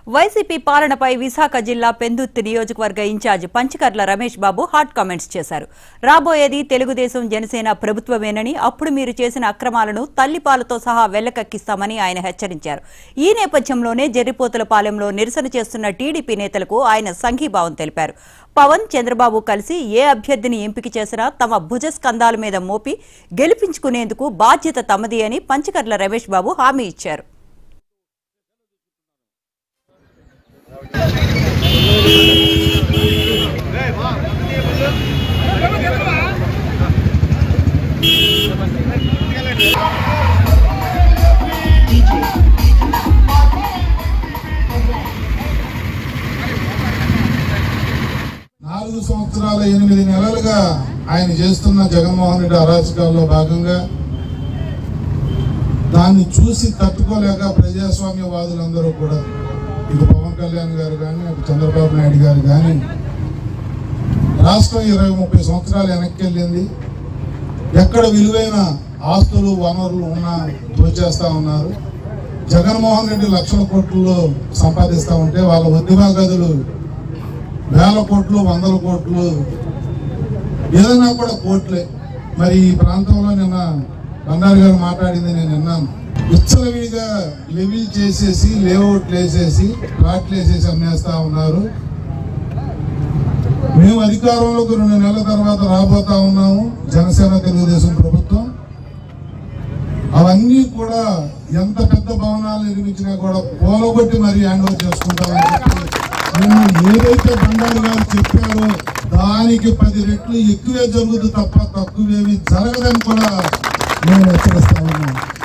YCP పాలనపై విశాఖ జిల్లా పెందుర్తి నియోజకవర్గ incharge Panchakarla Ramesh Babu hot comments చేశారు రాబోయేది తెలుగుదేశం జనసేన ప్రభుత్వమేనని అప్పుడు మీరు చేసిన అక్రమాలను తల్లిపాలతో సహా వెళ్లకక్కిస్తామని ఆయన హెచ్చరించారు ఈ నేపథ్యంలోనే జర్రిపోతుల పాలెంలో నిరసన చేస్తున్న టీడీపీ నేతలకు ఆయన సంఘీభావం తెలిపారు పవన్ చంద్రబాబు కలిసి ఏ అభ్యర్థిని ఎంపిక చేసినా తమ భుజస్కంధాల మీద మోపి గెలిపించుకునేందుకు బాధ్యత తమది అని పంచకర్ల రమేష్ బాబు హామీ ఇచ్చారు నాలుగు సంవత్సరాల ఎనిమిది నెలలుగా ఆయన చేస్తున్న జగన్మోహన్ రెడ్డి అరాచకాల్లో భాగంగా దాన్ని చూసి తట్టుకోలేక ప్రజాస్వామ్యవాదులందరూ కూడా ఇటు పవన్ కళ్యాణ్ గారు కానీ అటు చంద్రబాబు నాయుడు గారు కానీ రాష్ట్రం ఇరవై ముప్పై సంవత్సరాలు వెనక్కి వెళ్ళింది ఎక్కడ విలువైన ఆస్తులు వనరులు ఉన్నా దోచేస్తా ఉన్నారు జగన్మోహన్ రెడ్డి లక్షల కోట్లు సంపాదిస్తా ఉంటే వాళ్ళ ఉద్యమ గదులు వేల కోట్లు వందల కోట్లు ఏదైనా కూడా కోట్లే మరి ఈ ప్రాంతంలో నిన్న బండారు గారు మాట్లాడింది నేను విన్నాను విచ్చలవిడిగా లెవిల్ చేసేసి లేఅవుట్లు వేసేసి ప్లాట్లు వేసేసి అమ్మేస్తా ఉన్నారు మేము అధికారంలోకి రెండు నెలల తర్వాత రాబోతా ఉన్నాము జనసేన తెలుగుదేశం ప్రభుత్వం అవన్నీ కూడా ఎంత పెద్ద భవనాలు నిర్మించినా కూడా పోలగొట్టి మరీ హ్యాండ్ ఓవర్ చేసుకుంటామని చెప్పి నిన్న ఏదైతే బండారు గారు చెప్పారో దానికి పది రెట్లు ఎక్కువే జరుగుతుంది తప్ప తక్కువేమి జరగదని కూడా నేను హెచ్చరిస్తా ఉన్నాను